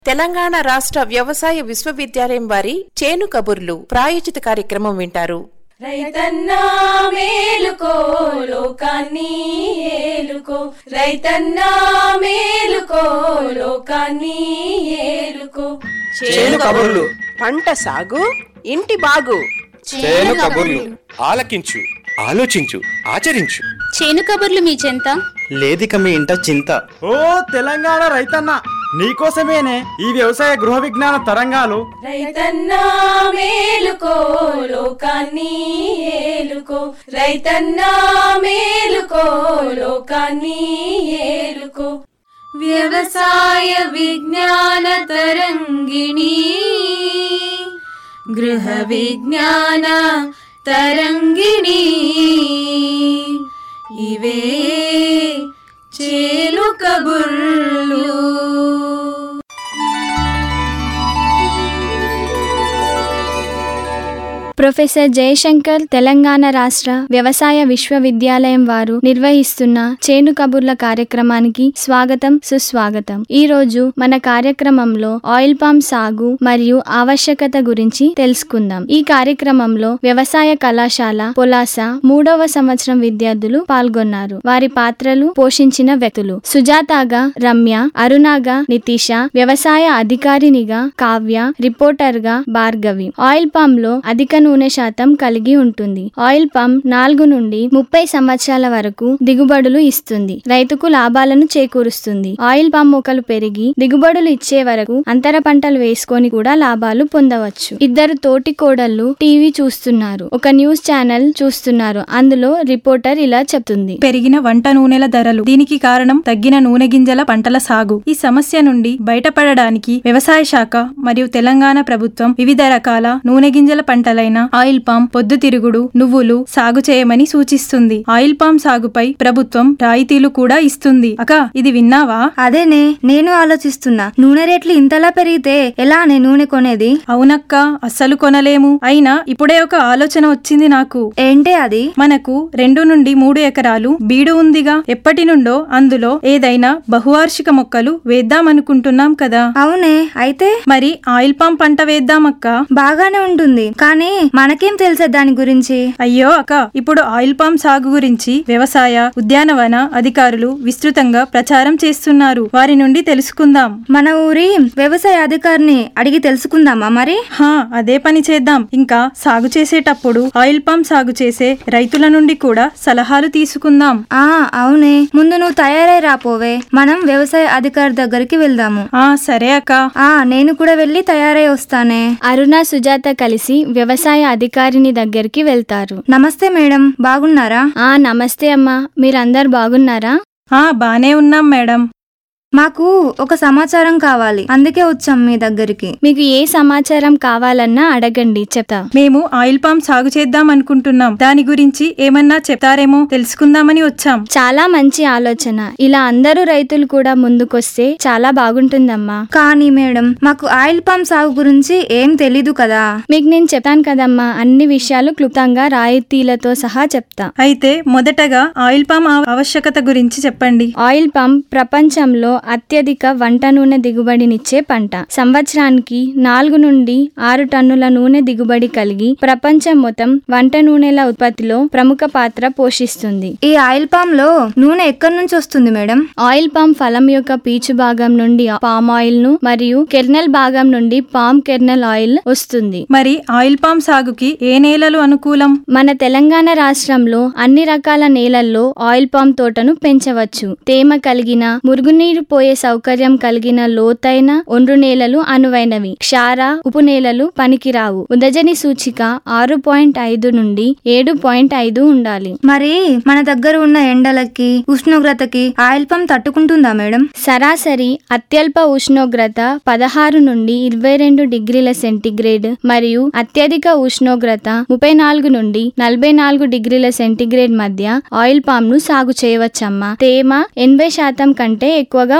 తెలంగాణ రాష్ట్ర వ్యవసాయ విశ్వవిద్యాలయం వారి చేను కబుర్లు ప్రాయోజిత కార్యక్రమం వింటారు రైతన్నా మేలుకో లోకాన్ని ఏలుకో రైతన్నా మేలుకో లోకాన్ని ఏలుకో చేను కబుర్లు పంట సాగు ఇంటి బాగు చేను కబుర్లు ఆలకించు ఆలోచించు ఆచరించు చేను కబుర్లు మీ చెంత లేదిక మీ ఇంట చింత ఓ తెలంగాణ రైతన్న నీకోసమేనే ఈ వ్యవసాయ గృహ విజ్ఞాన తరంగాలు రైతన్నా మేలుకో లోకాన్ని ఏలుకో రైతన్నా మేలుకో లోకాన్ని ఏలుకో వ్యవసాయ విజ్ఞాన తరంగిణి గృహ విజ్ఞాన తరంగిణి ఇవే చేలు కబుర్లు ప్రొఫెసర్ జయశంకర్ తెలంగాణ రాష్ట్ర వ్యవసాయ విశ్వవిద్యాలయం వారు నిర్వహిస్తున్న చేను కబుర్ల కార్యక్రమానికి స్వాగతం సుస్వాగతం ఈ రోజు మన కార్యక్రమంలో ఆయిల్ పామ్ సాగు మరియు ఆవశ్యకత గురించి తెలుసుకుందాం ఈ కార్యక్రమంలో వ్యవసాయ కళాశాల పొలాస మూడవ సంవత్సరం విద్యార్థులు పాల్గొన్నారు వారి పాత్రలు పోషించిన వ్యక్తులు సుజాతగా రమ్య అరుణాగా నితీష వ్యవసాయ అధికారినిగా కావ్య రిపోర్టర్ గా భార్గవి ఆయిల్ పామ్ లో అధిక నూనె శాతం కలిగి ఉంటుంది ఆయిల్ పంప్ నాలుగు నుండి ముప్పై సంవత్సరాల వరకు దిగుబడులు ఇస్తుంది రైతుకు లాభాలను చేకూరుస్తుంది ఆయిల్ పంప్ మొక్కలు పెరిగి దిగుబడులు ఇచ్చే వరకు అంతర పంటలు వేసుకొని కూడా లాభాలు పొందవచ్చు ఇద్దరు తోటి కోడళ్ళు టీవీ చూస్తున్నారు ఒక న్యూస్ ఛానల్ చూస్తున్నారు అందులో రిపోర్టర్ ఇలా చెప్తుంది పెరిగిన వంట నూనెల ధరలు దీనికి కారణం తగ్గిన నూనె గింజల పంటల సాగు ఈ సమస్య నుండి బయటపడడానికి వ్యవసాయ శాఖ మరియు తెలంగాణ ప్రభుత్వం వివిధ రకాల నూనె గింజల పంటలైన ఆయిల్ పామ్ పొద్దుతిరుగుడు నువ్వులు సాగు చేయమని సూచిస్తుంది ఆయిల్ పామ్ సాగుపై ప్రభుత్వం రాయితీలు కూడా ఇస్తుంది అక్క ఇది విన్నావా అదేనే నేను ఆలోచిస్తున్నా నూనె రేట్లు ఇంతలా పెరిగితే ఎలానే నూనె కొనేది అవునక్క అస్సలు కొనలేము అయినా ఇప్పుడే ఒక ఆలోచన వచ్చింది నాకు ఏంటే అది మనకు రెండు నుండి మూడు ఎకరాలు బీడు ఉందిగా ఎప్పటి నుండో అందులో ఏదైనా బహువార్షిక మొక్కలు వేద్దామనుకుంటున్నాం కదా అవునే అయితే మరి ఆయిల్ పామ్ పంట వేద్దామక్క బాగానే ఉంటుంది కానీ మనకేం తెలుసే దాని గురించి అయ్యో అక్క ఇప్పుడు ఆయిల్ పామ్ సాగు గురించి వ్యవసాయ ఉద్యానవన అధికారులు విస్తృతంగా ప్రచారం చేస్తున్నారు వారి నుండి తెలుసుకుందాం మన ఊరి వ్యవసాయ అధికారిని అడిగి తెలుసుకుందామా మరి హా అదే పని చేద్దాం ఇంకా సాగు చేసేటప్పుడు ఆయిల్ పామ్ సాగు చేసే రైతుల నుండి కూడా సలహాలు తీసుకుందాం ఆ అవునే ముందు నువ్వు తయారై రాపోవే మనం వ్యవసాయ అధికారి దగ్గరికి వెళ్దాము ఆ సరే అక్క ఆ నేను కూడా వెళ్ళి తయారై వస్తానే అరుణ సుజాత కలిసి వ్యవసాయ అధికారిని దగ్గరికి వెళ్తారు నమస్తే మేడం బాగున్నారా ఆ నమస్తే అమ్మా మీరందరు బాగున్నారా ఆ బానే ఉన్నాం మేడం మాకు ఒక సమాచారం కావాలి అందుకే వచ్చాం మీ దగ్గరికి మీకు ఏ సమాచారం కావాలన్నా అడగండి చెప్తా మేము ఆయిల్ పామ్ సాగు చేద్దాం అనుకుంటున్నాం దాని గురించి ఏమన్నా చెప్తారేమో తెలుసుకుందామని వచ్చాం చాలా మంచి ఆలోచన ఇలా అందరూ రైతులు కూడా ముందుకొస్తే చాలా బాగుంటుందమ్మా కానీ మేడం మాకు ఆయిల్ పామ్ సాగు గురించి ఏం తెలీదు కదా మీకు నేను చెప్తాను కదమ్మా అన్ని విషయాలు క్లుప్తంగా రాయితీలతో సహా చెప్తా అయితే మొదటగా ఆయిల్ పామ్ ఆవ- ఆవశ్యకత గురించి చెప్పండి ఆయిల్ పంప్ ప్రపంచంలో అత్యధిక వంట నూనె దిగుబడినిచ్చే పంట సంవత్సరానికి నాలుగు నుండి ఆరు టన్నుల నూనె దిగుబడి కలిగి ప్రపంచం మొత్తం వంట నూనెల ఉత్పత్తిలో ప్రముఖ పాత్ర పోషిస్తుంది ఈ ఆయిల్ పామ్ లో నూనె ఎక్కడి నుంచి వస్తుంది మేడం ఆయిల్ పామ్ ఫలం యొక్క పీచు భాగం నుండి పామ్ ఆయిల్ ను మరియు కెర్నల్ భాగం నుండి పామ్ కెర్నల్ ఆయిల్ వస్తుంది మరి ఆయిల్ పామ్ సాగుకి ఏ నేలలు అనుకూలం మన తెలంగాణ రాష్ట్రంలో అన్ని రకాల నేలల్లో ఆయిల్ పామ్ తోటను పెంచవచ్చు తేమ కలిగిన మురుగునీరు పోయే సౌకర్యం కలిగిన లోతైన ఒండ్రు నేలలు అనువైనవి క్షార ఉపు నేలలు పనికిరావు ఉదజని సూచిక ఆరు పాయింట్ ఐదు నుండి ఏడు పాయింట్ ఐదు ఉండాలి మరి మన దగ్గర ఉన్న ఎండలకి ఉష్ణోగ్రతకి ఆయిల్ పామ్ తట్టుకుంటుందా మేడం సరాసరి అత్యల్ప ఉష్ణోగ్రత పదహారు నుండి ఇరవై రెండు డిగ్రీల సెంటీగ్రేడ్ మరియు అత్యధిక ఉష్ణోగ్రత ముప్పై నాలుగు నుండి నలభై నాలుగు డిగ్రీల సెంటీగ్రేడ్ మధ్య ఆయిల్ పామ్ ను సాగు చేయవచ్చమ్మా తేమ ఎనభై శాతం కంటే ఎక్కువగా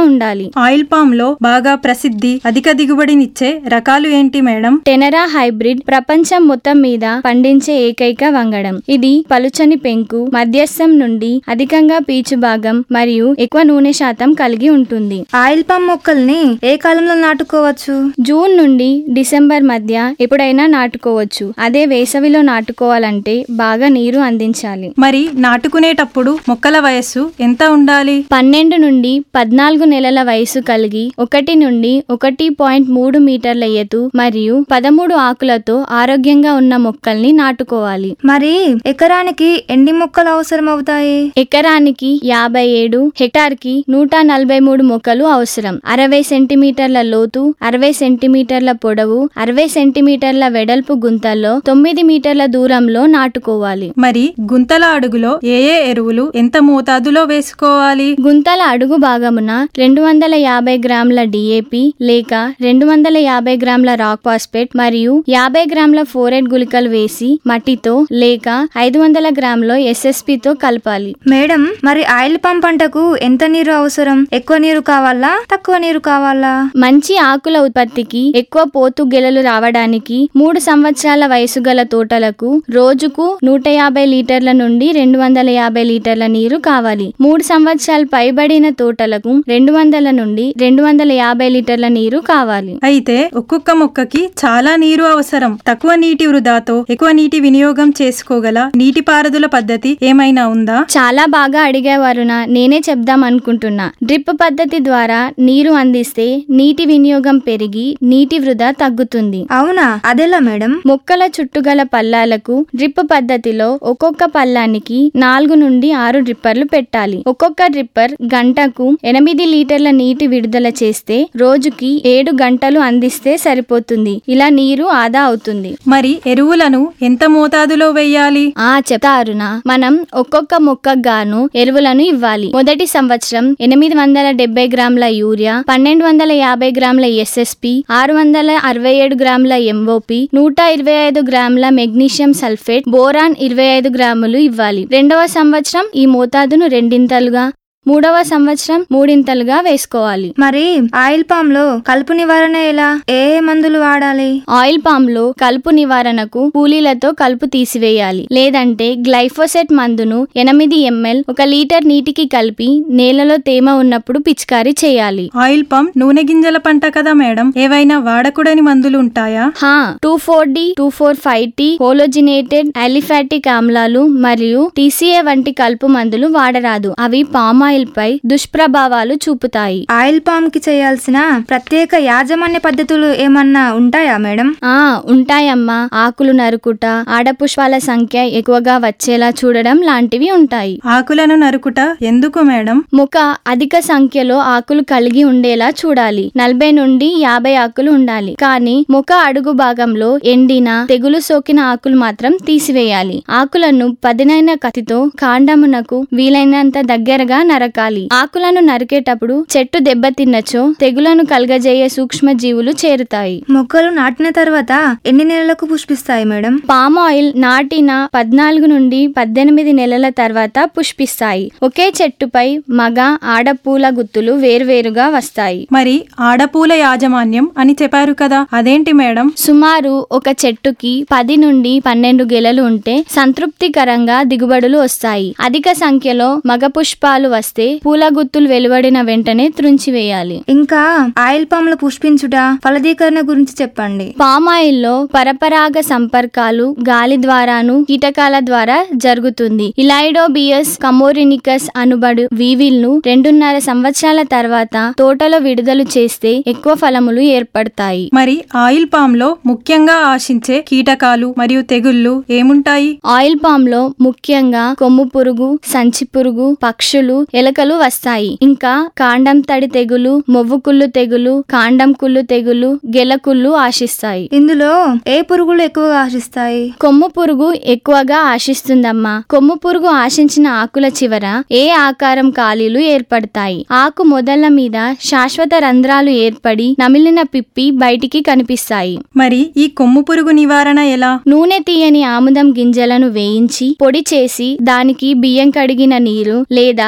ఉండాలి ఆయిల్ పామ్ లో బాగా ప్రసిద్ధి అధిక దిగుబడినిచ్చే రకాలు ఏంటి మేడం టెనరా హైబ్రిడ్ ప్రపంచం మొత్తం మీద పండించే ఏకైక వంగడం ఇది పలుచని పెంకు మధ్యస్థం నుండి అధికంగా పీచు భాగం మరియు ఎక్కువ నూనె శాతం కలిగి ఉంటుంది ఆయిల్ పామ్ మొక్కల్ని ఏ కాలంలో నాటుకోవచ్చు జూన్ నుండి డిసెంబర్ మధ్య ఎప్పుడైనా నాటుకోవచ్చు అదే వేసవిలో నాటుకోవాలంటే బాగా నీరు అందించాలి మరి నాటుకునేటప్పుడు మొక్కల వయస్సు ఎంత ఉండాలి పన్నెండు నుండి పద్నాలుగు నెలల వయసు కలిగి ఒకటి నుండి ఒకటి పాయింట్ మూడు మీటర్ల ఎత్తు మరియు పదమూడు ఆకులతో ఆరోగ్యంగా ఉన్న మొక్కల్ని నాటుకోవాలి మరి ఎకరానికి ఎన్ని మొక్కలు అవసరం అవుతాయి ఎకరానికి యాభై ఏడు హెక్టార్ కి నూట నలభై మూడు మొక్కలు అవసరం అరవై సెంటీమీటర్ల లోతు అరవై సెంటీమీటర్ల పొడవు అరవై సెంటీమీటర్ల వెడల్పు గుంతల్లో తొమ్మిది మీటర్ల దూరంలో నాటుకోవాలి మరి గుంతల అడుగులో ఏ ఏ ఎరువులు ఎంత మోతాదులో వేసుకోవాలి గుంతల అడుగు భాగమున రెండు వందల యాభై గ్రాముల డిఏపి లేక రెండు వందల యాభై గ్రాముల రాక్ పాస్పేట్ మరియు యాభై గ్రాముల ఫోరెట్ గుళికలు వేసి మట్టితో లేక ఐదు వందల గ్రాముల ఎస్ఎస్పి తో కలపాలి మేడం మరి ఆయిల్ పామ్ పంటకు ఎంత నీరు అవసరం ఎక్కువ నీరు కావాలా తక్కువ నీరు కావాలా మంచి ఆకుల ఉత్పత్తికి ఎక్కువ పోతు గెలలు రావడానికి మూడు సంవత్సరాల వయసు గల తోటలకు రోజుకు నూట యాభై లీటర్ల నుండి రెండు వందల యాభై లీటర్ల నీరు కావాలి మూడు సంవత్సరాలు పైబడిన తోటలకు రెండు వందల నుండి రెండు వందల యాభై లీటర్ల నీరు కావాలి అయితే ఒక్కొక్క మొక్కకి చాలా నీరు అవసరం తక్కువ నీటి వృధాతో ఎక్కువ నీటి వినియోగం చేసుకోగల నీటిపారుదల పద్ధతి ఏమైనా ఉందా చాలా బాగా అడిగేవారునా నేనే చెప్దాం అనుకుంటున్నా డ్రిప్ పద్ధతి ద్వారా నీరు అందిస్తే నీటి వినియోగం పెరిగి నీటి వృధా తగ్గుతుంది అవునా అదెలా మేడం మొక్కల చుట్టుగల పల్లాలకు డ్రిప్ పద్ధతిలో ఒక్కొక్క పల్లానికి నాలుగు నుండి ఆరు డ్రిప్పర్లు పెట్టాలి ఒక్కొక్క డ్రిప్పర్ గంటకు ఎనిమిది లీటర్ల నీటి విడుదల చేస్తే రోజుకి ఏడు గంటలు అందిస్తే సరిపోతుంది ఇలా నీరు ఆదా అవుతుంది మరి ఎరువులను ఎంత మోతాదులో వేయాలి ఆ చెప్తారునా మనం ఒక్కొక్క మొక్కకు గాను ఎరువులను ఇవ్వాలి మొదటి సంవత్సరం ఎనిమిది వందల డెబ్బై గ్రాముల యూరియా పన్నెండు వందల యాభై గ్రాముల ఎస్ఎస్పి ఆరు వందల అరవై ఏడు గ్రాముల ఎంఓపి నూట ఇరవై ఐదు గ్రాముల మెగ్నీషియం సల్ఫేట్ బోరాన్ ఇరవై ఐదు గ్రాములు ఇవ్వాలి రెండవ సంవత్సరం ఈ మోతాదును రెండింతలుగా మూడవ సంవత్సరం మూడింతలుగా వేసుకోవాలి మరి ఆయిల్ పామ్ లో కలుపు నివారణ ఎలా ఏ ఏ మందులు వాడాలి ఆయిల్ పామ్ లో కలుపు నివారణకు కూలీలతో కలుపు తీసివేయాలి లేదంటే గ్లైఫోసెట్ మందును ఎనిమిది ఎంఎల్ ఒక లీటర్ నీటికి కలిపి నేలలో తేమ ఉన్నప్పుడు పిచికారీ చేయాలి ఆయిల్ పామ్ నూనె గింజల పంట కదా మేడం ఏవైనా వాడకూడని మందులు ఉంటాయా హా two four D two four five T halogenated aliphatic ఆమ్లాలు మరియు టీసీఏ వంటి కలుపు మందులు వాడరాదు అవి పామ్ ఆయిల్ పై దుష్ప్రభావాలు చూపుతాయి ఆయిల్ పామ్ కి చేయాల్సిన ప్రత్యేక యాజమాన్య పద్ధతులు ఏమన్నా ఉంటాయా మేడం ఆ ఉంటాయమ్మా ఆకులు నరుకుట ఆడపుష్పాల సంఖ్య ఎక్కువగా వచ్చేలా చూడడం లాంటివి ఉంటాయి ఆకులను నరుకుట ఎందుకు మేడం మొక్క అధిక సంఖ్యలో ఆకులు కలిగి ఉండేలా చూడాలి నలభై నుండి యాభై ఆకులు ఉండాలి కానీ మొక్క అడుగు భాగంలో ఎండిన తెగులు సోకిన ఆకులు మాత్రం తీసివేయాలి ఆకులను పదినైన కత్తితో కాండమునకు వీలైనంత దగ్గరగా నరకాలి ఆకులను నరికేటప్పుడు చెట్టు దెబ్బతిన్నచో తెగులను కలగజేయే సూక్ష్మ జీవులు చేరుతాయి మొక్కలు నాటిన తర్వాత ఎన్ని నెలలకు పుష్పిస్తాయి మేడం పామ్ ఆయిల్ నాటిన పద్నాలుగు నుండి పద్దెనిమిది నెలల తర్వాత పుష్పిస్తాయి ఒకే చెట్టుపై మగ ఆడపూల గుత్తులు వేర్వేరుగా వస్తాయి మరి ఆడపూల యాజమాన్యం అని చెప్పారు కదా అదేంటి మేడం సుమారు ఒక చెట్టుకి పది నుండి పన్నెండు గెలలు ఉంటే సంతృప్తికరంగా దిగుబడులు వస్తాయి అధిక సంఖ్యలో మగ పుష్పాలు వస్తే పూల గుత్తులు వెలువడిన వెంటనే త్రుంచివేయాలి ఇంకా ఆయిల్ పామ్ లో పుష్పించుట ఫలదీకరణ గురించి చెప్పండి పామ్ ఆయిల్ లో పరపరాగ సంపర్కాలు గాలి ద్వారాను కీటకాల ద్వారా జరుగుతుంది ఇలాయిడోబియస్ కమోరినికస్ అనుబడు వీవిల్ ను రెండున్నర సంవత్సరాల తర్వాత తోటలో విడుదల చేస్తే ఎక్కువ ఫలములు ఏర్పడతాయి మరి ఆయిల్ పామ్ లో ముఖ్యంగా ఆశించే కీటకాలు మరియు తెగుళ్ళు ఏముంటాయి ఆయిల్ పామ్ లో ముఖ్యంగా కొమ్ము పురుగు సంచి పురుగు పక్షులు ఎలకలు వస్తాయి ఇంకా కాండం తడి తెగులు మొవ్వు కుళ్ళు తెగులు కాండం కుళ్ళు తెగులు గెలకుళ్ళు ఆశిస్తాయి ఇందులో ఏ పురుగులు ఎక్కువగా ఆశిస్తాయి కొమ్ము పురుగు ఎక్కువగా ఆశిస్తుందమ్మా కొమ్ము పురుగు ఆశించిన ఆకుల చివర ఏ ఆకారం ఖాళీలు ఏర్పడతాయి ఆకు మొదళ్ల మీద శాశ్వత రంధ్రాలు ఏర్పడి నమిలిన పిప్పి బయటికి కనిపిస్తాయి మరి ఈ కొమ్ము పురుగు నివారణ ఎలా నూనె తీయని ఆముదం గింజలను వేయించి పొడి చేసి దానికి బియ్యం కడిగిన నీరు లేదా కళ్ళు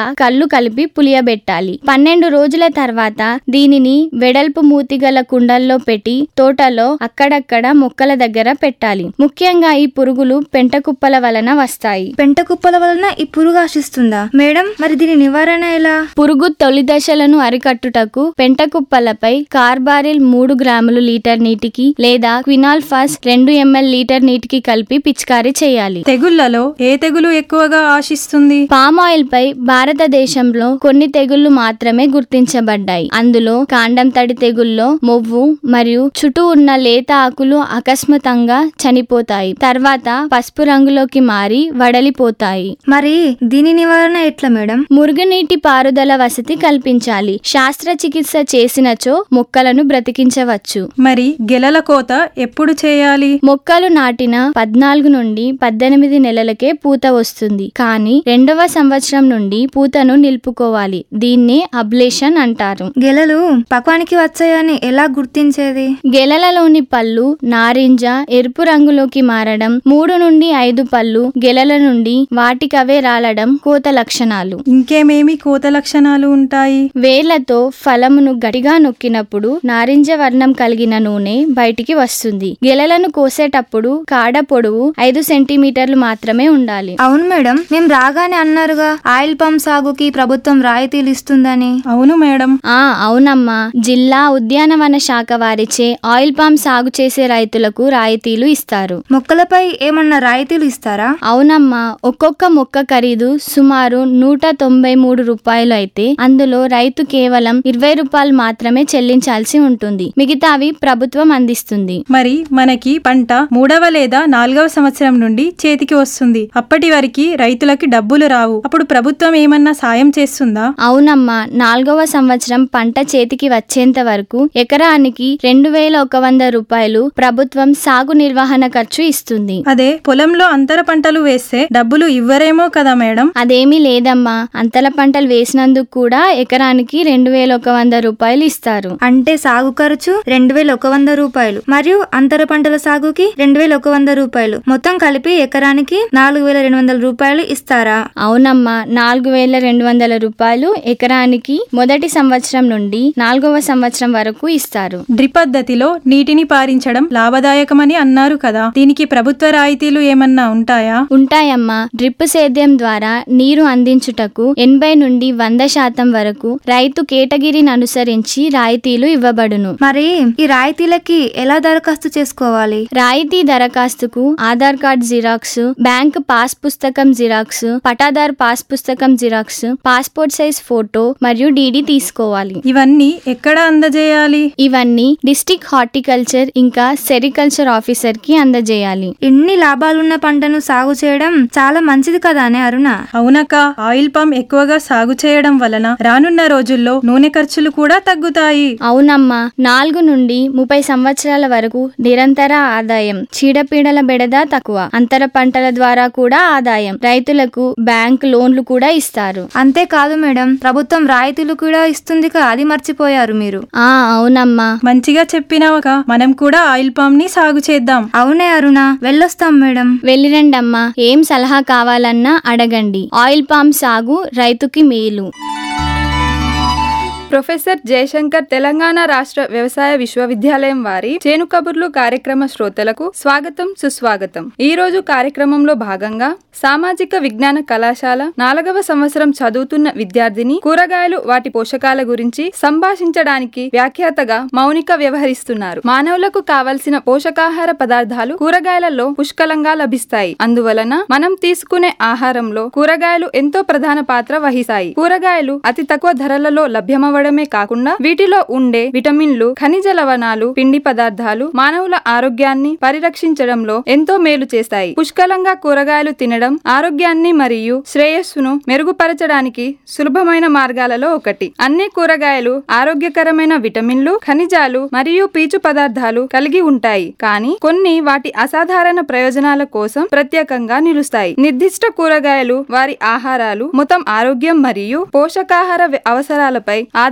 నీళ్లు కలిపి పులియబెట్టాలి పన్నెండు రోజుల తర్వాత దీనిని వెడల్పు మూతిగల కుండల్లో పెట్టి తోటలో అక్కడక్కడ మొక్కల దగ్గర పెట్టాలి ముఖ్యంగా ఈ పురుగులు పెంటకుప్పల వలన వస్తాయి పెంట కుప్పల వలన ఈ పురుగు ఆశిస్తుందా మేడం మరి దీని నివారణ ఎలా పురుగు తొలి దశలను అరికట్టుటకు పెంటకుప్పలపై కార్బారిల్ మూడు గ్రాములు లీటర్ నీటికి లేదా క్వినాల్ ఫాస్ రెండు ఎంఎల్ లీటర్ నీటికి కలిపి పిచికారీ చేయాలి తెగుళ్లలో ఏ తెగులు ఎక్కువగా ఆశిస్తుంది పామ్ ఆయిల్ పై భారతదేశంలో కొన్ని తెగుళ్లు మాత్రమే గుర్తించబడ్డాయి అందులో కాండం తడి తెగుల్లో మొవ్వు మరియు చుట్టూ ఉన్న లేత ఆకులు అకస్మాత్తంగా చనిపోతాయి తర్వాత పసుపు రంగులోకి మారి వడలిపోతాయి మరి దీని నివారణ ఎట్లా మేడం మురుగునీటి పారుదల వసతి కల్పించాలి శస్త్రచికిత్స చేసినచో మొక్కలను బ్రతికించవచ్చు మరి గెలల కోత ఎప్పుడు చేయాలి మొక్కలు నాటిన పద్నాలుగు నుండి పద్దెనిమిది నెలలకే పూత వస్తుంది కానీ రెండవ సంవత్సరం నుండి పూతను నిలుపుకోవాలి దీన్నే అబ్లేషన్ అంటారు గెలలు పక్వానికి వచ్చాయని ఎలా గుర్తించేది గెలలలోని పళ్ళు నారింజ ఎరుపు రంగులోకి మారడం మూడు నుండి ఐదు పళ్ళు గెలల నుండి వాటికవే రాలడం కోత లక్షణాలు ఇంకేమేమి కోత లక్షణాలు ఉంటాయి వేళ్లతో ఫలమును గట్టిగా నొక్కినప్పుడు నారింజ వర్ణం కలిగిన నూనె బయటికి వస్తుంది గెలలను కోసేటప్పుడు కాడ పొడవు ఐదు సెంటీమీటర్లు మాత్రమే ఉండాలి అవును మేడం మేము రాగానే అన్నారుగా ఆయిల్ పంప్ సాగుకి ప్రభుత్వం రాయితీలు ఇస్తుందని అవును మేడం ఆ అవునమ్మా జిల్లా ఉద్యానవన శాఖ వారిచే ఆయిల్ పామ్ సాగు చేసే రైతులకు రాయితీలు ఇస్తారు మొక్కలపై ఏమన్నా రాయితీలు ఇస్తారా అవునమ్మా ఒక్కొక్క మొక్క ఖరీదు సుమారు నూట తొంభై మూడు రూపాయలు అయితే అందులో రైతు కేవలం ఇరవై రూపాయలు మాత్రమే చెల్లించాల్సి ఉంటుంది మిగతావి ప్రభుత్వం అందిస్తుంది మరి మనకి పంట మూడవ లేదా నాలుగవ సంవత్సరం నుండి చేతికి వస్తుంది అప్పటి వరకు రైతులకి డబ్బులు రావు అప్పుడు ప్రభుత్వం ఏమన్నా సాయం చేస్తుందా అవునమ్మా నాలుగవ సంవత్సరం పంట చేతికి వచ్చేంత వరకు ఎకరానికి రెండు వేల ఒక వంద రూపాయలు ప్రభుత్వం సాగు నిర్వహణ ఖర్చు ఇస్తుంది అదే పొలంలో అంతర పంటలు వేస్తే డబ్బులు ఇవ్వరేమో కదా మేడం అదేమీ లేదమ్మా అంతల పంటలు వేసినందుకు కూడా ఎకరానికి రెండు వేల ఒక వంద రూపాయలు ఇస్తారు అంటే సాగు ఖర్చు రెండు వేల ఒక వంద రూపాయలు మరియు అంతర పంటల సాగుకి రెండు వేల ఒక వంద రూపాయలు మొత్తం కలిపి ఎకరానికి నాలుగు వేల రెండు వందల రూపాయలు ఇస్తారా అవునమ్మా నాలుగు వేల రెండు వందల రూపాయలు ఎకరానికి మొదటి సంవత్సరం నుండి నాలుగవ సంవత్సరం వరకు ఇస్తారు డ్రిప్ పద్ధతిలో నీటిని పారించడం లాభదాయకమని అన్నారు కదా దీనికి ప్రభుత్వ రాయితీలు ఏమన్నా ఉంటాయా ఉంటాయమ్మా డ్రిప్ సేద్యం ద్వారా నీరు అందించుటకు ఎనభై నుండి వంద శాతం వరకు రైతు కేటగిరిని అనుసరించి రాయితీలు ఇవ్వబడును మరి ఈ రాయితీలకి ఎలా దరఖాస్తు చేసుకోవాలి రాయితీ దరఖాస్తుకు Aadhaar card xerox bank pass పుస్తకం జిరాక్స్ పటాదార్ పాస్ పుస్తకం జిరాక్స్ పాస్పోర్ట్ సైజ్ ఫోటో మరియు డీడీ తీసుకోవాలి ఇవన్నీ ఎక్కడ అందజేయాలి ఇవన్నీ డిస్టిక్ హార్టికల్చర్ ఇంకా సెరికల్చర్ ఆఫీసర్ కి అందజేయాలి ఇన్ని లాభాలున్న పంటను సాగు చేయడం చాలా మంచిది కదానే అరుణ అవునక్క ఆయిల్ పామ్ ఎక్కువగా సాగు చేయడం వలన రానున్న రోజుల్లో నూనె ఖర్చులు కూడా తగ్గుతాయి అవునమ్మా నాలుగు నుండి ముప్పై సంవత్సరాల వరకు నిరంతర ఆదాయం చీడపీడల బెడద తక్కువ అంతర పంటల ద్వారా కూడా ఆదాయం రైతులకు బ్యాంక్ లోన్లు కూడా ఇస్తారు అంతేకాదు మేడం ప్రభుత్వం రాయితీలు కూడా ఇస్తుంది కదా అది మర్చిపోయారు మీరు ఆ అవునమ్మా మంచిగా చెప్పినావక మనం కూడా ఆయిల్ పామ్ ని సాగు చేద్దాం అవునే అరుణ వెళ్ళొస్తాం మేడం వెళ్ళిరండమ్మా ఏం సలహా కావాలన్నా అడగండి ఆయిల్ పామ్ సాగు రైతుకి మేలు ప్రొఫెసర్ జయశంకర్ తెలంగాణ రాష్ట్ర వ్యవసాయ విశ్వవిద్యాలయం వారి చేను కబుర్లు కార్యక్రమ శ్రోతలకు స్వాగతం సుస్వాగతం ఈ రోజు కార్యక్రమంలో భాగంగా సామాజిక విజ్ఞాన కళాశాల నాలుగవ సంవత్సరం చదువుతున్న విద్యార్థిని కూరగాయలు వాటి పోషకాల గురించి సంభాషించడానికి వ్యాఖ్యాతగా మౌనిక వ్యవహరిస్తున్నారు మానవులకు కావలసిన పోషకాహార పదార్థాలు కూరగాయలలో పుష్కలంగా లభిస్తాయి అందువలన మనం తీసుకునే ఆహారంలో కూరగాయలు ఎంతో ప్రధాన పాత్ర వహిస్తాయి కూరగాయలు అతి తక్కువ ధరలలో లభ్యమవడమే కాకుండా వీటిలో ఉండే విటమిన్లు ఖనిజ లవణాలు పిండి పదార్థాలు మానవుల ఆరోగ్యాన్ని పరిరక్షించడంలో ఎంతో మేలు చేస్తాయి పుష్కలంగా కూరగాయలు తినడం ఆరోగ్యాన్ని మరియు శ్రేయస్సును మెరుగుపరచడానికి సులభమైన మార్గాలలో ఒకటి అన్ని కూరగాయలు ఆరోగ్యకరమైన విటమిన్లు ఖనిజాలు మరియు పీచు పదార్థాలు కలిగి ఉంటాయి కానీ కొన్ని వాటి అసాధారణ ప్రయోజనాల కోసం ప్రత్యేకంగా నిలుస్తాయి నిర్దిష్ట కూరగాయలు వారి ఆహారాలు మొత్తం ఆరోగ్యం మరియు పోషకాహార వ్య- అవసరాలపై ఆధార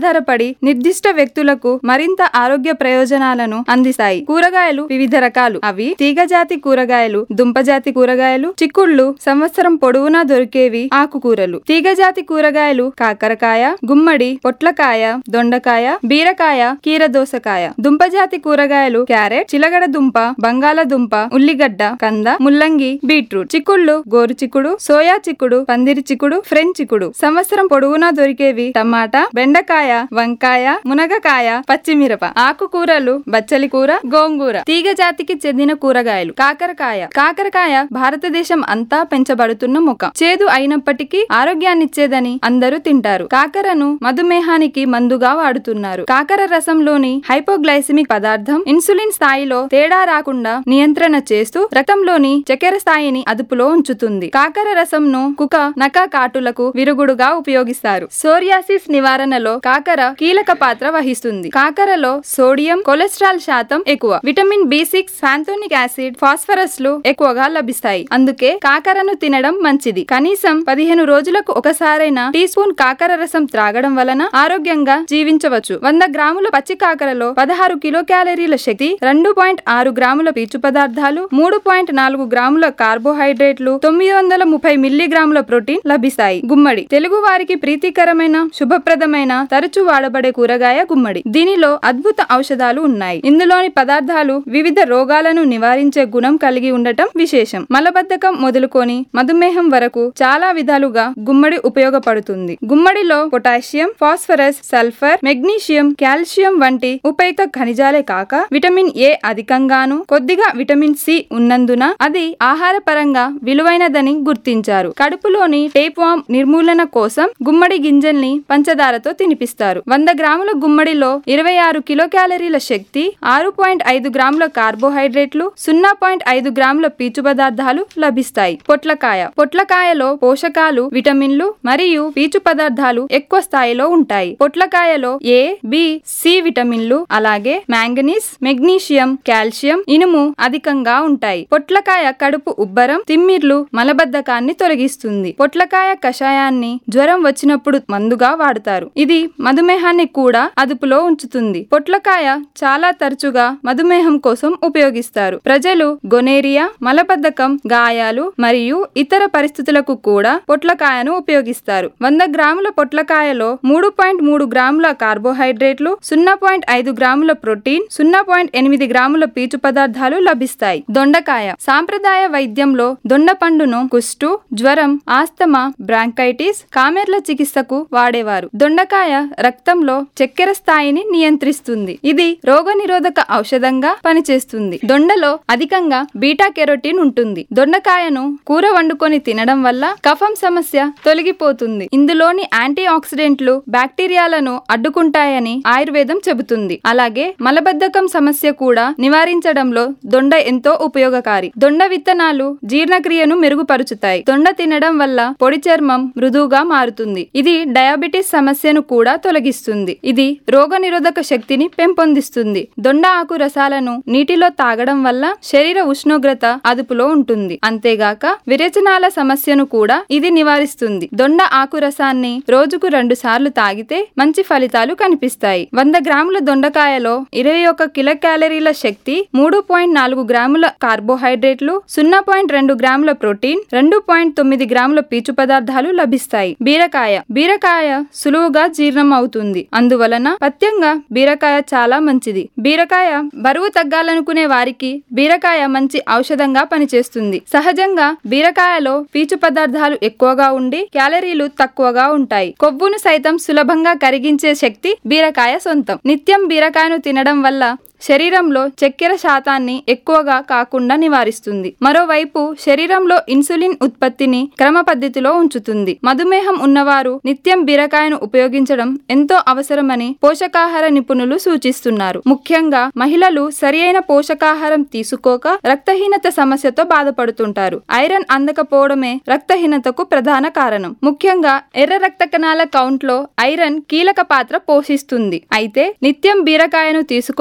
ఆధారపడి నిర్దిష్ట వ్యక్తులకు మరింత ఆరోగ్య ప్రయోజనాలను అందిస్తాయి కూరగాయలు వివిధ రకాలు అవి తీగజాతి కూరగాయలు దుంపజాతి కూరగాయలు చిక్కుళ్ళు సంవత్సరం పొడవునా దొరికేవి ఆకుకూరలు తీగజాతి కూరగాయలు కాకరకాయ గుమ్మడి పొట్లకాయ దొండకాయ బీరకాయ కీరదోసకాయ దుంపజాతి కూరగాయలు క్యారెట్ చిలగడ దుంప బంగాళదుంప ఉల్లిగడ్డ కంద ముల్లంగి బీట్రూట్ చిక్కుళ్ళు గోరు చిక్కుడు సోయా చిక్కుడు పందిరి చిక్కుడు ఫ్రెంచ్ చిక్కుడు సంవత్సరం పొడవునా దొరికేవి టమాటా బెండకాయ వంకాయ మునగకాయ పచ్చిమిరప ఆకుకూరలు బచ్చలి కూర గోంగూర తీగ జాతికి చెందిన కూరగాయలు కాకరకాయ కాకరకాయ భారతదేశం అంతా పెంచబడుతున్న మొక్క చేదు అయినప్పటికీ ఆరోగ్యాన్నిచ్చేదని అందరూ తింటారు కాకరను మధుమేహానికి మందుగా వాడుతున్నారు కాకర రసంలోని హైపోగ్లైసిమిక్ పదార్థం ఇన్సులిన్ స్థాయిలో తేడా రాకుండా నియంత్రణ చేస్తూ రక్తంలోని చక్కెర స్థాయిని అదుపులో ఉంచుతుంది కాకర రసంను కుక నక కాటులకు విరుగుడుగా ఉపయోగిస్తారు సోరియాసిస్ నివారణలో కాకర కీలక పాత్ర వహిస్తుంది కాకరలో సోడియం కొలెస్ట్రాల్ శాతం ఎక్కువ vitamin B six pantothenic acid phosphorus లు ఎక్కువగా లభిస్తాయి అందుకే కాకరను తినడం మంచిది కనీసం పదిహేను రోజులకు ఒకసారైనా టీ స్పూన్ కాకర రసం త్రాగడం వలన ఆరోగ్యంగా జీవించవచ్చు వంద గ్రాముల పచ్చి కాకరలో పదహారు కిలో క్యాలరీల శక్తి రెండు పాయింట్ ఆరు గ్రాముల పీచు పదార్థాలు మూడు పాయింట్ నాలుగు గ్రాముల కార్బోహైడ్రేట్లు తొమ్మిది వందల ముప్పై మిల్లీగ్రాముల ప్రోటీన్ లభిస్తాయి గుమ్మడి తెలుగు వారికి ప్రీతికరమైన శుభప్రదమైన తరచూ వాడబడే కూరగాయ గుమ్మడి దీనిలో అద్భుత ఔషధాలు ఉన్నాయి ఇందులోని పదార్థాలు వివిధ రోగాలను నివారించే గుణం కలిగి ఉండటం విశేషం మలబద్ధకం మొదలుకొని మధుమేహం వరకు చాలా విధాలుగా గుమ్మడి ఉపయోగపడుతుంది గుమ్మడిలో potassium phosphorus sulphur magnesium calcium వంటి ఉపయుక్త ఖనిజాలే కాక విటమిన్ ఏ అధికంగాను కొద్దిగా విటమిన్ సి ఉన్నందున అది ఆహార పరంగా విలువైనదని గుర్తించారు కడుపులోని టేప్ వామ్ నిర్మూలన కోసం గుమ్మడి గింజల్ని పంచదారతో తినిపిస్తారు వంద గ్రాముల గుమ్మడిలో ఇరవై ఆరు కిలో క్యాలరీల శక్తి ఆరు పాయింట్ ఐదు గ్రాముల కార్బోహైడ్రేట్లు సున్నా పాయింట్ ఐదు గ్రాముల పీచు పదార్థాలు లభిస్తాయి పొట్లకాయ పొట్లకాయలో పోషకాలు విటమిన్లు మరియు పీచు పదార్థాలు ఎక్కువ స్థాయిలో ఉంటాయి పొట్లకాయలో ఏ బి సి విటమిన్లు అలాగే మ్యాంగనీస్ మెగ్నీషియం కాల్షియం ఇనుము అధికంగా ఉంటాయి పొట్లకాయ కడుపు ఉబ్బరం తిమ్మిర్లు మలబద్ధకాన్ని తొలగిస్తుంది పొట్లకాయ కషాయాన్ని జ్వరం వచ్చినప్పుడు మందుగా వాడతారు ఇది మధుమేహాన్ని కూడా అదుపులో ఉంచుతుంది పొట్లకాయ చాలా తరచుగా మధుమేహం కోసం ఉపయోగిస్తారు ప్రజలు గొనేరియా మలబద్ధకం గాయాలు మరియు ఇతర పరిస్థితులకు కూడా పొట్లకాయను ఉపయోగిస్తారు వంద గ్రాముల పొట్లకాయలో మూడు పాయింట్ మూడు గ్రాముల కార్బోహైడ్రేట్లు సున్నా పాయింట్ ఐదు గ్రాముల ప్రోటీన్ సున్నా పాయింట్ ఎనిమిది గ్రాముల పీచు పదార్థాలు లభిస్తాయి దొండకాయ సాంప్రదాయ వైద్యంలో దొండ పండును కుష్టు జ్వరం ఆస్తమా బ్రాంకైటిస్ కామెర్ల చికిత్సకు వాడేవారు దొండకాయ రక్తంలో చక్కెర స్థాయిని నియంత్రిస్తుంది ఇది రోగనిరోధక ఔషధంగా పనిచేస్తుంది దొండలో అధికంగా బీటా కెరోటిన్ ఉంటుంది దొండకాయను కూర వండుకొని తినడం వల్ల కఫం సమస్య తొలగిపోతుంది ఇందులోని యాంటీ ఆక్సిడెంట్లు బ్యాక్టీరియాలను అడ్డుకుంటాయని ఆయుర్వేదం చెబుతుంది అలాగే మలబద్ధకం సమస్య కూడా నివారించడంలో దొండ ఎంతో ఉపయోగకారి దొండ విత్తనాలు జీర్ణక్రియను మెరుగుపరుచుతాయి దొండ తినడం వల్ల పొడి చర్మం మృదువుగా మారుతుంది ఇది డయాబెటిస్ సమస్యను కూడా తొలగిస్తుంది ఇది రోగనిరోధక శక్తిని పెంపొందిస్తుంది దొండ ఆకు రసాలను నీటిలో తాగడం వల్ల శరీర ఉష్ణోగ్రత అదుపులో ఉంటుంది అంతేగాక విరేచనాల సమస్యను కూడా ఇది నివారిస్తుంది దొండ ఆకు రసాన్ని రోజుకు రెండు సార్లు తాగితే మంచి ఫలితాలు కనిపిస్తాయి వంద గ్రాముల దొండకాయలో ఇరవై ఒక కిలో క్యాలరీల శక్తి మూడు పాయింట్ నాలుగు గ్రాముల కార్బోహైడ్రేట్లు సున్నా పాయింట్ రెండు గ్రాముల ప్రోటీన్ రెండు పాయింట్ తొమ్మిది గ్రాముల పీచు పదార్థాలు లభిస్తాయి బీరకాయ బీరకాయ సులువుగా జీర్ణం అవుతుంది అందువలన పథ్యంగా బీరకాయ చాలా మంచిది బీరకాయ బరువు తగ్గాలనుకునే వారికి బీరకాయ మంచి ఔషధంగా పనిచేస్తుంది సహజంగా బీరకాయలో పీచు పదార్థాలు ఎక్కువగా ఉండి క్యాలరీలు తక్కువగా ఉంటాయి కొవ్వును సైతం సులభంగా కరిగించే శక్తి బీరకాయ సొంతం నిత్యం బీరకాయను తినడం వల్ల శరీరంలో చక్కెర శాతాన్ని ఎక్కువగా కాకుండా నివారిస్తుంది మరోవైపు శరీరంలో ఇన్సులిన్ ఉత్పత్తిని క్రమ పద్ధతిలో ఉంచుతుంది మధుమేహం ఉన్నవారు నిత్యం బీరకాయను ఉపయోగించడం ఎంతో అవసరమని పోషకాహార నిపుణులు సూచిస్తున్నారు ముఖ్యంగా మహిళలు సరియైన పోషకాహారం తీసుకోక రక్తహీనత సమస్యతో బాధపడుతుంటారు ఐరన్ అందకపోవడమే రక్తహీనతకు ప్రధాన కారణం ముఖ్యంగా ఎర్ర రక్త కణాల కౌంట్ లో ఐరన్ కీలక పాత్ర పోషిస్తుంది అయితే నిత్యం బీరకాయను తీసుకోవడం వల్ల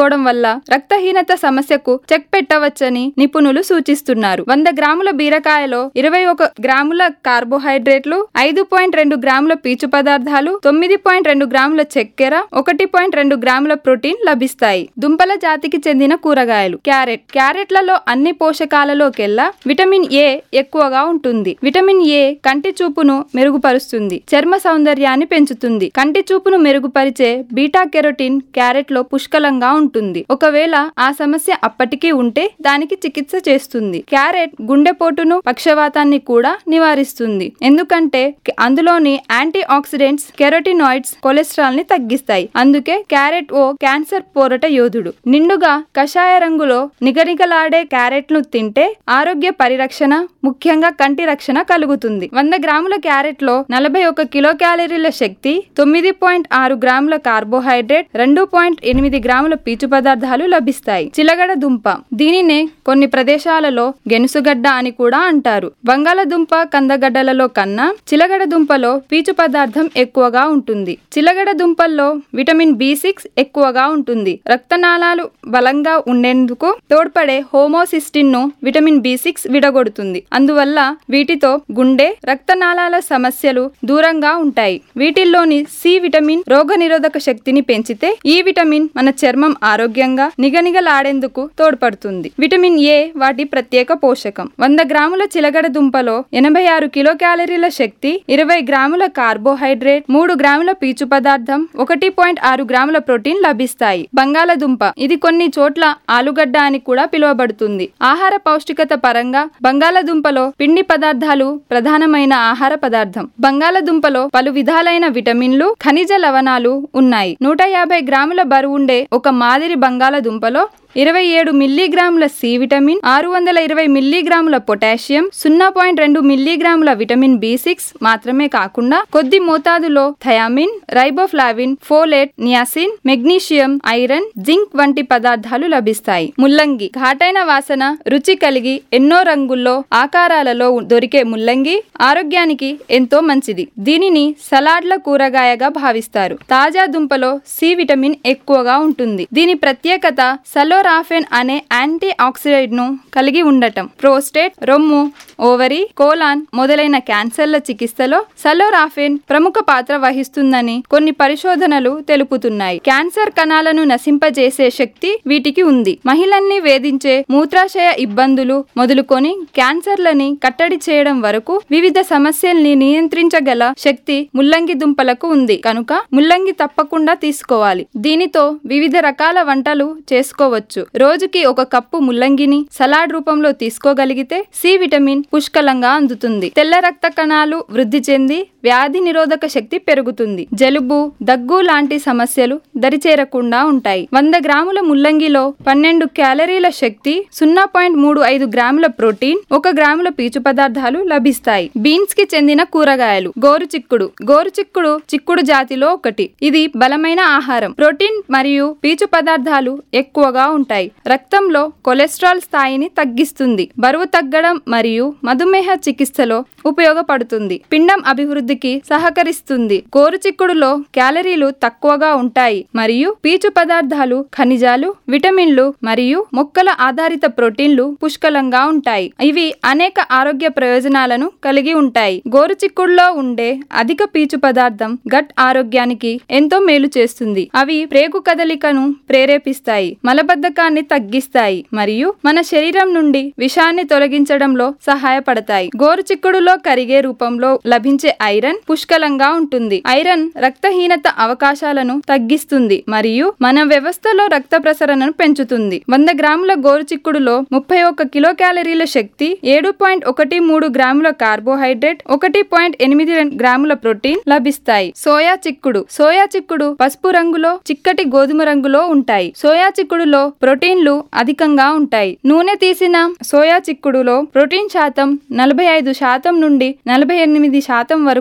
రక్తహీనత సమస్యకు చెక్ పెట్టవచ్చని నిపుణులు సూచిస్తున్నారు వంద గ్రాముల బీరకాయలో ఇరవై ఒక గ్రాముల కార్బోహైడ్రేట్లు ఐదు పాయింట్ రెండు గ్రాముల పీచు పదార్థాలు తొమ్మిది పాయింట్ రెండు గ్రాముల చక్కెర ఒకటి పాయింట్ రెండు గ్రాముల ప్రోటీన్ లభిస్తాయి దుంపల జాతికి చెందిన కూరగాయలు క్యారెట్ క్యారెట్లలో అన్ని పోషకాలలోకెల్లా విటమిన్ ఏ ఎక్కువగా ఉంటుంది విటమిన్ ఏ కంటి చూపును మెరుగుపరుస్తుంది చర్మ సౌందర్యాన్ని పెంచుతుంది కంటి చూపును మెరుగుపరిచే బీటా కెరోటిన్ క్యారెట్ లో పుష్కలంగా ఉంటుంది ఒకవేళ ఆ సమస్య అప్పటికీ ఉంటే దానికి చికిత్స చేస్తుంది క్యారెట్ గుండెపోటును పక్షవాతాన్ని కూడా నివారిస్తుంది ఎందుకంటే అందులోని యాంటీ ఆక్సిడెంట్స్ కెరోటినాయిడ్స్ కొలెస్ట్రాల్ ని తగ్గిస్తాయి అందుకే క్యారెట్ ఓ క్యాన్సర్ పోరట యోధుడు నిండుగా కషాయ రంగులో నిగనిగలాడే క్యారెట్ ను తింటే ఆరోగ్య పరిరక్షణ ముఖ్యంగా కంటి రక్షణ కలుగుతుంది వంద గ్రాముల క్యారెట్ లో నలభై ఒక కిలో క్యాలరీల శక్తి తొమ్మిది పాయింట్ ఆరు గ్రాముల కార్బోహైడ్రేట్ రెండు పాయింట్ ఎనిమిది గ్రాముల పీచు పదార్థాలు లభిస్తాయి చిలగడ దుంప దీనినే కొన్ని ప్రదేశాలలో గెనుసుగడ్డ అని కూడా అంటారు బంగాళదుంప కందగడ్డలలో కన్నా చిలగడ దుంపలో పీచు పదార్థం ఎక్కువగా ఉంటుంది చిలగడ దుంపల్లో విటమిన్ బి సిక్స్ ఎక్కువగా ఉంటుంది రక్తనాళాలు బలంగా ఉండేందుకు తోడ్పడే హోమోసిస్టిన్ ను విటమిన్ బి సిక్స్ విడగొడుతుంది అందువల్ల వీటితో గుండె రక్తనాళాల సమస్యలు దూరంగా ఉంటాయి వీటిల్లోని సి విటమిన్ రోగనిరోధక శక్తిని పెంచితే ఈ విటమిన్ మన చర్మం ఆరోగ్యంగా నిగనిగలాడేందుకు తోడ్పడుతుంది విటమిన్ ఏ వాటి ప్రత్యేక పోషకం వంద గ్రాముల చిలగడ దుంపలో ఎనభై ఆరు కిలో క్యాలరీల శక్తి ఇరవై గ్రాముల కార్బోహైడ్రేట్ మూడు గ్రాముల పీచు పదార్థం ఒకటి పాయింట్ ఆరు గ్రాముల ప్రోటీన్ లభిస్తాయి బంగాళదుంప ఇది కొన్ని చోట్ల ఆలుగడ్డ అని కూడా పిలువబడుతుంది ఆహార పౌష్టికత పరంగా బంగాళదుంపలో పిండి పదార్థాలు ప్రధానమైన ఆహార పదార్థం బంగాళదుంపలో పలు విధాలైన విటమిన్లు ఖనిజ లవణాలు ఉన్నాయి నూట యాభై గ్రాముల బరువుండే ఒక మాదిరి బంగాళదుంపలో ఇరవై ఏడు మిల్లీగ్రాముల సి విటమిన్ ఆరు వందల ఇరవై మిల్లీగ్రాముల పొటాషియం సున్నా పాయింట్ రెండు మిల్లీగ్రాముల విటమిన్ బి సిక్స్ మాత్రమే కాకుండా కొద్ది మోతాదులో thiamine riboflavin folate niacin magnesium iron zinc వంటి పదార్థాలు లభిస్తాయి ముల్లంగి ఘాటైన వాసన రుచి కలిగి ఎన్నో రంగుల్లో ఆకారాలలో దొరికే ముల్లంగి ఆరోగ్యానికి ఎంతో మంచిది దీనిని సలాడ్ల కూరగాయగా భావిస్తారు తాజా దుంపలో సి విటమిన్ ఎక్కువగా ఉంటుంది దీని ప్రత్యేకత సలోరాఫెన్ అనే యాంటీ ఆక్సిడెంట్ ను కలిగి ఉండటం ప్రోస్టేట్ రొమ్ము ఓవరీ కోలాన్ మొదలైన క్యాన్సర్ల చికిత్సలో సలోరాఫెన్ ప్రముఖ పాత్ర వహిస్తుందని కొన్ని పరిశోధనలు తెలుపుతున్నాయి క్యాన్సర్ కణాలను నశింపజేసే శక్తి వీటికి ఉంది మహిళల్ని వేధించే మూత్రాశయ ఇబ్బందులు మొదలుకొని క్యాన్సర్లని కట్టడి చేయడం వరకు వివిధ సమస్యల్ని నియంత్రించగల శక్తి ముల్లంగి దుంపలకు ఉంది కనుక ముల్లంగి తప్పకుండా తీసుకోవాలి దీనితో వివిధ రకాల వంటలు చేసుకోవచ్చు రోజుకి ఒక కప్పు ముల్లంగిని సలాడ్ రూపంలో తీసుకోగలిగితే సి విటమిన్ పుష్కలంగా అందుతుంది తెల్ల రక్త కణాలు వృద్ధి చెంది వ్యాధి నిరోధక శక్తి పెరుగుతుంది జలుబు దగ్గు లాంటి సమస్యలు దరిచేరకుండా ఉంటాయి వంద గ్రాముల ముల్లంగిలో పన్నెండు క్యాలరీల శక్తి సున్నా పాయింట్ మూడు ఐదు గ్రాముల ప్రోటీన్ ఒక గ్రాముల పీచు పదార్థాలు లభిస్తాయి బీన్స్ కి చెందిన కూరగాయలు గోరు చిక్కుడు గోరు చిక్కుడు చిక్కుడు జాతిలో ఒకటి ఇది బలమైన ఆహారం ప్రోటీన్ మరియు పీచు పదార్థాలు ఎక్కువగా ఉంటాయి రక్తంలో కొలెస్ట్రాల్ స్థాయిని తగ్గిస్తుంది బరువు తగ్గడం మరియు మధుమేహ చికిత్సలో ఉపయోగపడుతుంది పిండం అభివృద్ధికి సహకరిస్తుంది గోరు చిక్కుడులో క్యాలరీలు తక్కువగా ఉంటాయి మరియు పీచు పదార్థాలు ఖనిజాలు విటమిన్లు మరియు మొక్కల ఆధారిత ప్రోటీన్లు పుష్కలంగా ఉంటాయి ఇవి అనేక ఆరోగ్య ప్రయోజనాలను కలిగి ఉంటాయి గోరు చిక్కుడులో ఉండే అధిక పీచు పదార్థం గట్ ఆరోగ్యానికి ఎంతో మేలు చేస్తుంది అవి ప్రేగు కదలికను ప్రేరేపిస్తాయి మలబద్ధకాన్ని తగ్గిస్తాయి మరియు మన శరీరం నుండి విషాన్ని తొలగించడంలో సహాయపడతాయి గోరు చిక్కుడులో కరిగే రూపంలో లభించే ఐరన్ పుష్కలంగా ఉంటుంది ఐరన్ రక్తహీనత అవకాశాలను తగ్గిస్తుంది మరియు మన వ్యవస్థలో రక్త ప్రసరణను పెంచుతుంది వంద గ్రాముల గోరు చిక్కుడులో ముప్పై ఒక్క కిలో క్యాలరీల శక్తి ఏడు పాయింట్ ఒకటి మూడు గ్రాముల కార్బోహైడ్రేట్ ఒకటి పాయింట్ ఎనిమిది గ్రాముల ప్రోటీన్ లభిస్తాయి సోయా చిక్కుడు సోయా చిక్కుడు పసుపు రంగులో చిక్కటి గోధుమ రంగులో ఉంటాయి సోయా చిక్కుడులో ప్రోటీన్లు అధికంగా ఉంటాయి నూనె తీసిన సోయా చిక్కుడులో ప్రోటీన్ శాతం నలభై ఐదు శాతం నుండి నలభై ఎనిమిది శాతం వరకు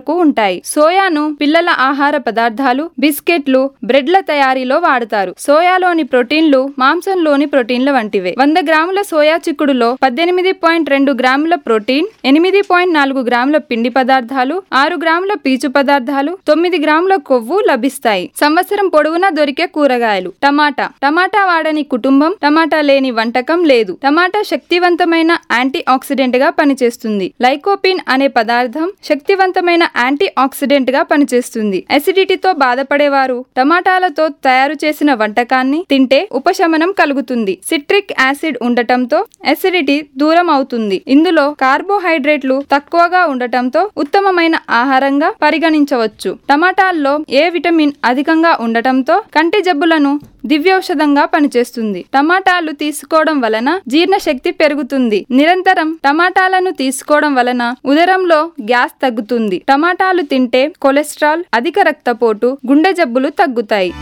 వరకు ఉంటాయి సోయాను పిల్లల ఆహార పదార్థాలు బిస్కెట్లు బ్రెడ్ల తయారీలో వాడతారు సోయాలోని ప్రోటీన్లు మాంసంలోని ప్రోటీన్ల వంటివే వంద గ్రాముల సోయా చిక్కుడులో పద్దెనిమిది పాయింట్ రెండు గ్రాముల ప్రోటీన్ ఎనిమిది పాయింట్ నాలుగు గ్రాముల పిండి పదార్థాలు ఆరు గ్రాముల పీచు పదార్థాలు తొమ్మిది గ్రాముల కొవ్వు లభిస్తాయి సంవత్సరం పొడవునా దొరికే కూరగాయలు టమాటా టమాటా వాడని కుటుంబం టమాటా లేని వంటకం లేదు టమాటా శక్తివంతమైన యాంటీ ఆక్సిడెంట్ గా పనిచేస్తుంది లైకోపిన్ అనే పదార్థం శక్తివంతమైన యాంటీ ఆక్సిడెంట్ గా పనిచేస్తుంది అసిడిటీతో బాధపడేవారు టమాటాలతో తయారు చేసిన వంటకాన్ని తింటే ఉపశమనం కలుగుతుంది సిట్రిక్ యాసిడ్ ఉండటంతో అసిడిటీ దూరం అవుతుంది ఇందులో కార్బోహైడ్రేట్లు తక్కువగా ఉండటంతో ఉత్తమమైన ఆహారంగా పరిగణించవచ్చు టమాటాల్లో ఏ విటమిన్ అధికంగా ఉండటంతో కంటి జబ్బులను దివ్యౌషధంగా పనిచేస్తుంది టమాటాలు తీసుకోవడం వలన జీర్ణశక్తి పెరుగుతుంది నిరంతరం టమాటాలను తీసుకోవడం వలన ఉదరంలో గ్యాస్ తగ్గుతుంది టమాటాలు తింటే కొలెస్ట్రాల్ అధిక రక్తపోటు గుండె జబ్బులు తగ్గుతాయి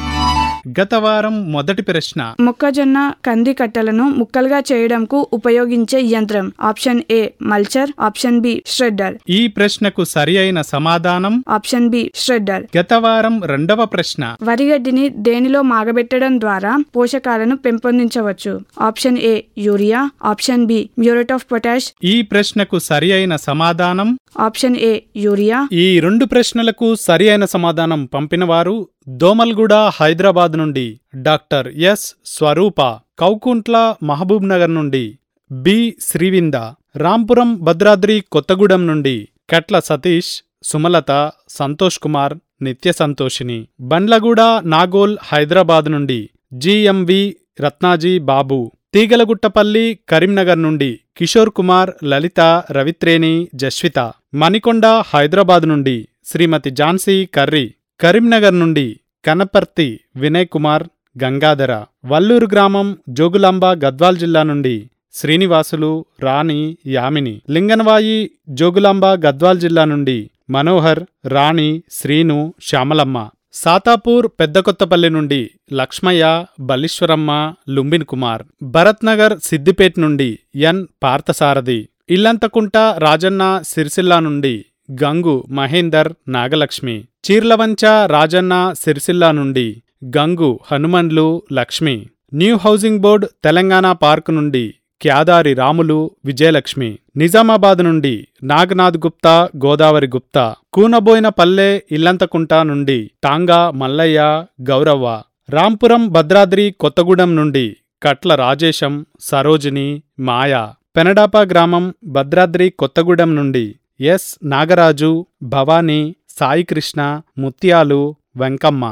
గత వారం మొదటి ప్రశ్న మొక్కజొన్న కంది కట్టలను ముక్కలుగా చేయడంకు ఉపయోగించే యంత్రం option A mulcher option B shredder ఈ ప్రశ్నకు సరి అయిన సమాధానం ఆప్షన్ బి ష్రెడ్డర్ గత వారం రెండవ ప్రశ్న వరిగడ్డిని దేనిలో మాగబెట్టడం ద్వారా పోషకాలను పెంపొందించవచ్చు option A urea option B muriate of potash ఈ ప్రశ్నకు సరి అయిన సమాధానం ఆప్షన్ ఏ యూరియా ఈ రెండు ప్రశ్నలకు సరి అయిన సమాధానం పంపినవారు దోమల్గూడ హైదరాబాద్ నుండి doctor S Swaroopa Koukuntla Mahabubnagar నుండి బి శ్రీవింద రాంపురం భద్రాద్రి కొత్తగూడెం నుండి కట్ల సతీష్ సుమలత సంతోష్ కుమార్ నిత్య సంతోషిని బండ్లగూడ నాగోల్ హైదరాబాద్ నుండి జిఎంవి రత్నాజీ బాబు తీగలగుట్టపల్లి కరీంనగర్ నుండి కిషోర్ కుమార్ లలిత రవిత్రేణి జస్విత మణికొండ హైదరాబాద్ నుండి శ్రీమతి ఝాన్సీ కర్రీ కరీంనగర్ నుండి కనపర్తి వినయ్ కుమార్ గంగాధర వల్లూరు గ్రామం జోగులాంబ గద్వాల్ జిల్లా నుండి శ్రీనివాసులు రాణి యామిని లింగనవాయి జోగులాంబ గద్వాల్ జిల్లా నుండి మనోహర్ రాణి శ్రీను శ్యామలమ్మ సాతాపూర్ పెద్దకొత్తపల్లి నుండి లక్ష్మయ్య బలీశ్వరమ్మ లుంబిన్ కుమార్ భరత్ నగర్ సిద్దిపేట్ నుండి ఎన్ పార్థసారథి ఇల్లంతకుంట రాజన్న సిరిసిల్ల నుండి గంగు మహేందర్ నాగలక్ష్మి చీర్లవంచ రాజన్న సిరిసిల్ల నుండి Gangu Hanumanlu Lakshmi new housing board Telangana park నుండి క్యాదారి రాములు విజయలక్ష్మి నిజామాబాద్ నుండి నాగనాథ్ గుప్తా గోదావరి గుప్తా కూనబోయిన పల్లె ఇల్లంతకుంట నుండి టాంగా మల్లయ్య గౌరవ్వ రాంపురం భద్రాద్రి కొత్తగూడెం నుండి కట్ల రాజేశం సరోజిని మాయా పెనడాపా గ్రామం భద్రాద్రి కొత్తగూడెం నుండి ఎస్ నాగరాజు భవానీ సాయికృష్ణ ముత్యాలు వెంకమ్మ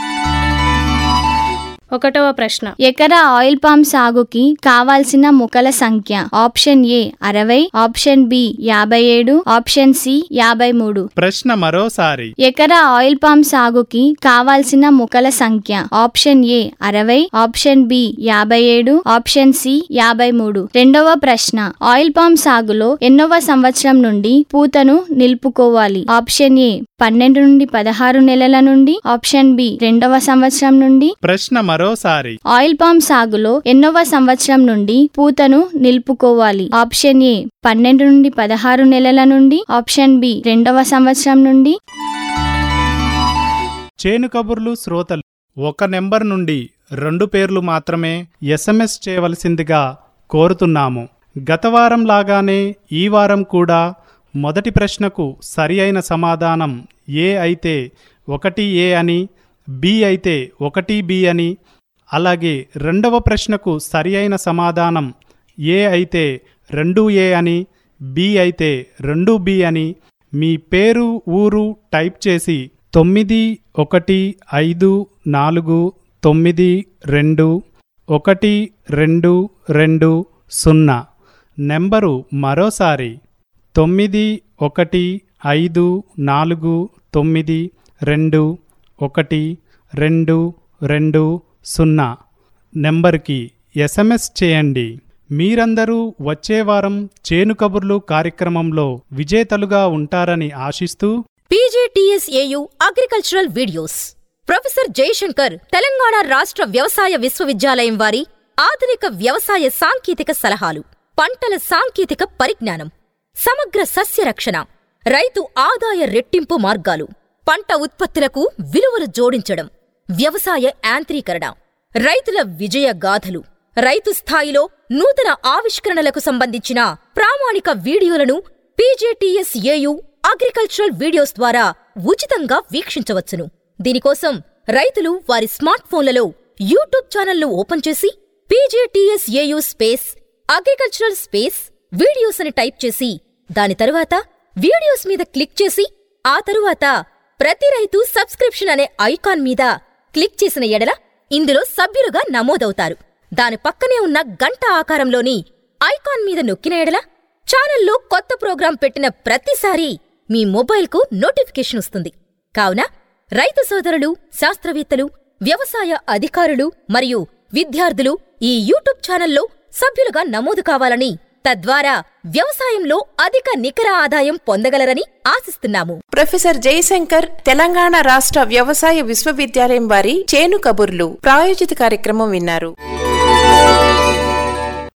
ఒకటవ ప్రశ్న ఎకరా ఆయిల్ పామ్ సాగుకి కావాల్సిన మొక్కల సంఖ్య ఆప్షన్ ఏ అరవై ఆప్షన్ బి యాభై ఏడు ఆప్షన్ సి యాభై మూడు ప్రశ్న మరోసారి ఎకరా ఆయిల్ పామ్ సాగుకి కావాల్సిన మొక్కల సంఖ్య ఆప్షన్ ఏ అరవై ఆప్షన్ బి యాభై ఏడు ఆప్షన్ సి యాభై మూడు రెండవ ప్రశ్న ఆయిల్ పామ్ సాగులో ఎన్నవ సంవత్సరం నుండి పూతను నిలుపుకోవాలి ఆప్షన్ ఏ పన్నెండు నుండి పదహారు నెలల నుండి ఆప్షన్ బి రెండవ సంవత్సరం నుండి ప్రశ్న మరోసారి ఆయిల్ పామ్ సాగులో ఎన్నవ సంవత్సరం నుండి పూతను నిలుపుకోవాలి ఆప్షన్ ఏ పన్నెండు నుండి పదహారు నెలల నుండి ఆప్షన్ బి రెండవ సంవత్సరం నుండి చేను కబుర్లు శ్రోతలు ఒక నెంబర్ నుండి రెండు పేర్లు మాత్రమే ఎస్ఎంఎస్ చేయవలసిందిగా కోరుతున్నాము గత వారం లాగానే ఈ వారం కూడా మొదటి ప్రశ్నకు సరి అయిన సమాధానం ఏ అయితే ఒకటి ఏ అని బి అయితే ఒకటి బి అని అలాగే రెండవ ప్రశ్నకు సరి అయిన సమాధానం ఏ అయితే రెండు ఏ అని బి అయితే రెండు బి అని మీ పేరు ఊరు టైప్ చేసి తొమ్మిది ఒకటి ఐదు నాలుగు తొమ్మిది రెండు ఒకటి రెండు రెండు సున్నా నెంబరు మరోసారి తొమ్మిది ఒకటి ఐదు నాలుగు తొమ్మిది రెండు ఒకటి రెండు రెండు సున్నా నెంబర్కి ఎస్ఎంఎస్ చేయండి మీరందరూ వచ్చే వారం చేను కబుర్లు కార్యక్రమంలో విజేతలుగా ఉంటారని ఆశిస్తూ PGTSAU agricultural videos professor Jayashankar Telangana రాష్ట్ర వ్యవసాయ విశ్వవిద్యాలయం వారి ఆధునిక వ్యవసాయ సాంకేతిక సలహాలు పంటల సాంకేతిక పరిజ్ఞానం సమగ్ర సస్య రక్షణ రైతు ఆదాయ రెట్టింపు మార్గాలు పంట ఉత్పత్తులకు విలువలు జోడించడం వ్యవసాయ యాంత్రీకరణ రైతుల విజయ గాథలు రైతు స్థాయిలో నూతన ఆవిష్కరణలకు సంబంధించిన ప్రామాణిక వీడియోలను పీజేటీఎస్ఏయు అగ్రికల్చరల్ వీడియోస్ ద్వారా ఉచితంగా వీక్షించవచ్చును దీనికోసం రైతులు వారి స్మార్ట్ ఫోన్లలో యూట్యూబ్ ఛానల్ను ఓపెన్ చేసి PJTSAU space agricultural space videos అని టైప్ చేసి దాని తరువాత వీడియోస్ మీద క్లిక్ చేసి ఆ తరువాత ప్రతి రైతు సబ్స్క్రిప్షన్ అనే ఐకాన్ మీద క్లిక్ చేసిన ఎడల ఇందులో సభ్యులుగా నమోదవుతారు దాని పక్కనే ఉన్న గంట ఆకారంలోని ఐకాన్ మీద నొక్కిన ఎడల ఛానల్లో కొత్త ప్రోగ్రాం పెట్టిన ప్రతిసారి మీ మొబైల్కు నోటిఫికేషన్ వస్తుంది కావున రైతు సోదరులు శాస్త్రవేత్తలు వ్యవసాయ అధికారులు మరియు విద్యార్థులు ఈ యూట్యూబ్ ఛానల్లో సభ్యులుగా నమోదు కావాలని తద్వారా వ్యవసాయంలో అధిక నికర ఆదాయం పొందగలరని ఆశిస్తున్నాము ప్రొఫెసర్ జయశంకర్ తెలంగాణ రాష్ట్ర వ్యవసాయ విశ్వవిద్యాలయం వారి చేను కబుర్లు ప్రాయోజిత కార్యక్రమం విన్నారు